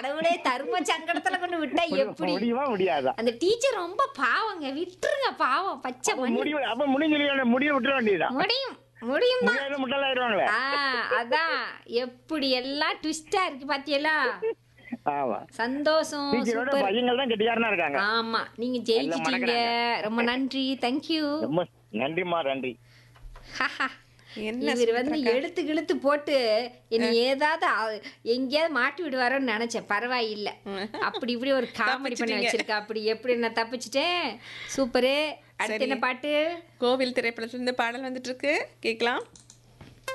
கடவுளே தர்ம சங்கடத்துல கொண்டு விட்டா எப்படி முடியுமா முடியாதா அந்த டீச்சர் ரொம்ப பாவங்க விட்டுருங்க பாவம் பச்சை அப்ப மணி முடிவு அப்ப முடிஞ்சு முடிய விட்டுற வேண்டியதுதான் முடியும் முடியும் தான் முடியாத முட்டாளாயிருவாங்களே ஆ அதான் எப்படி எல்லாம் ட்விஸ்டா இருக்கு பாத்தியலா ஆமா சந்தோஷம் டீச்சரோட சூப்பர் பையங்கள் தான் கெட்டிக்காரனா இருக்காங்க ஆமா நீங்க ஜெயிச்சிட்டீங்க மடக்குறாங்க. ரொம்ப நன்றி தேங்க்யூ ரொம்ப நன்றிம்மா நன்றி என்ன இவர் வந்து எடுத்து கிழுத்து போட்டு இனி ஏதாவது அ- எங்கேயாவது மாட்டி விடுவாரோன்னு நினைச்சேன் பரவாயில்ல அப்படி இப்படி ஒரு காமெடி பண்ணி தப்பிச்சிட்டீங்க. வச்சிருக்கா அப்படி எப்படி நான் தப்பிச்சிட்டேன் சூப்பரு அடுத்து சரி. என்ன பாட்டு கோவில் திரைப்படத்துல இருந்து பாடல் வந்துட்டு இருக்கு கேட்கலாம்